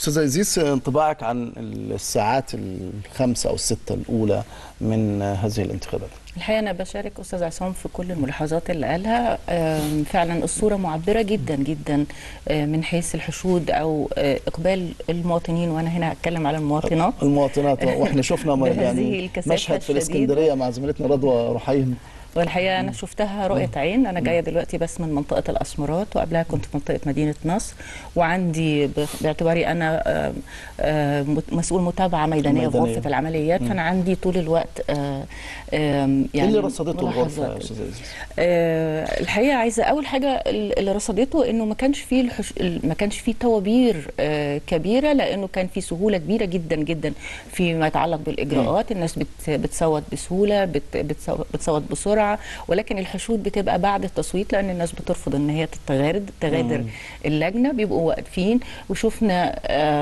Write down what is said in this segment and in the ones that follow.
استاذ عزيز انطباعك عن الساعات الخمسه او السته الاولى من هذه الانتخابات الحقيقه انا بشارك استاذ عصام في كل الملاحظات اللي قالها آم، فعلا الصوره معبره جدا جدا آه، من حيث الحشود او آه، اقبال المواطنين وانا هنا هتكلم على المواطنات المواطنات واحنا شفنا بهذه يعني الكثافة مشهد في الشديدة. الاسكندريه مع زميلتنا رضوى رحيم والحقيقه انا شفتها رؤيه عين انا جايه دلوقتي بس من منطقه الاسمرات وقبلها كنت في منطقه مدينه نصر وعندي ب- باعتباري انا آم، آم، مت- مسؤول متابعه ميدانيه في ميدانية. غرفه العمليات فانا عندي طول الوقت آه، آم، ايه يعني اللي رصدته الغرفه يا ملاحظات. استاذ عزيز آه، الحقيقه عايزه اول حاجه اللي رصدته انه ما كانش فيه الحش... ما كانش فيه توابير آه، كبيره لانه كان في سهوله كبيره جدا جدا فيما يتعلق بالاجراءات الناس بت... بتصوت بسهوله بت... بتصو... بتصوت بسرعه ولكن الحشود بتبقى بعد التصويت لان الناس بترفض ان هي تتغادر تغادر اللجنه بيبقوا واقفين وشفنا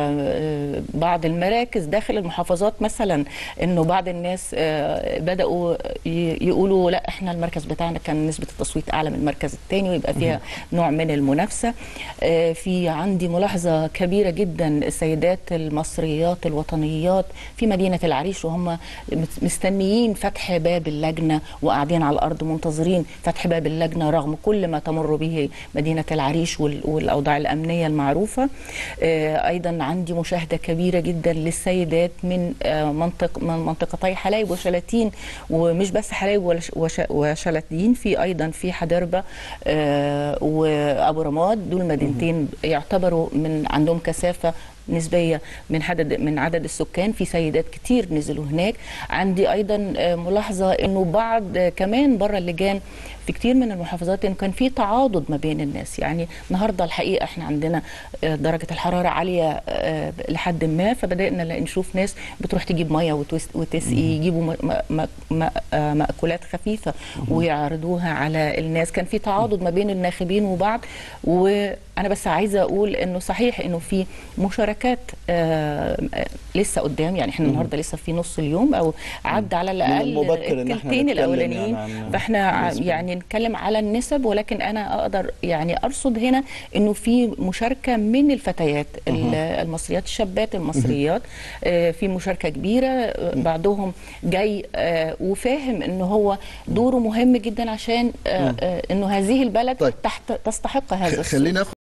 آه، بعض المراكز داخل المحافظات مثلا انه بعض الناس آه، بداوا ي- يقولوا لا احنا المركز بتاعنا كان نسبه التصويت اعلى من المركز الثاني ويبقى فيها نوع من المنافسه آه، في عندي ملاحظه كبيره جدا السيدات المصريات الوطنيات في مدينه العريش وهم مت- مستنيين فتح باب اللجنه وقاعدين على الارض منتظرين فتح باب اللجنه رغم كل ما تمر به مدينه العريش وال- والاوضاع الامنيه المعروفه آه، ايضا عندي مشاهده كبيره جدا للسيدات من آه، منطق من منطقتي حلايب وشلاتين ومش بس حلايب ولا- وش- وشلاتين في ايضا في حدربه آه، وابو رماد دول مدينتين يعتبروا من عندهم كثافه نسبيه من عدد من عدد السكان في سيدات كتير نزلوا هناك عندي ايضا آه، ملاحظه انه بعض آه، كمان بره اللجان في كتير من المحافظات انه كان في تعاضد ما بين الناس يعني النهارده الحقيقه احنا عندنا آه، درجه الحراره عاليه آه، لحد ما فبدانا لا- نشوف ناس بتروح تجيب ميه وتوس- وتسقي يجيبوا م- م- م- م- آه، مأكولات خفيفه ويعرضوها على الناس كان في تعاضد ما بين الناخبين وبعض وانا بس عايزه اقول انه صحيح انه في مشاركات آه، آه، لسه قدام يعني احنا النهارده لسه في نص اليوم او عدى على الاقل المبكر إن إحنا التلتين نتكلم الاولانيين يعني عن فاحنا نسبة. يعني نتكلم على النسب ولكن انا اقدر يعني ارصد هنا انه في مشاركه من الفتيات ال- المصريات الشابات المصريات آه، في مشاركه كبيره آه، بعضهم جاي آه، وفاهم ان هو دوره مهم جدا عشان آه، آه، انه هذه البلد طيب. تحت تستحق هذا الصوت. خلينا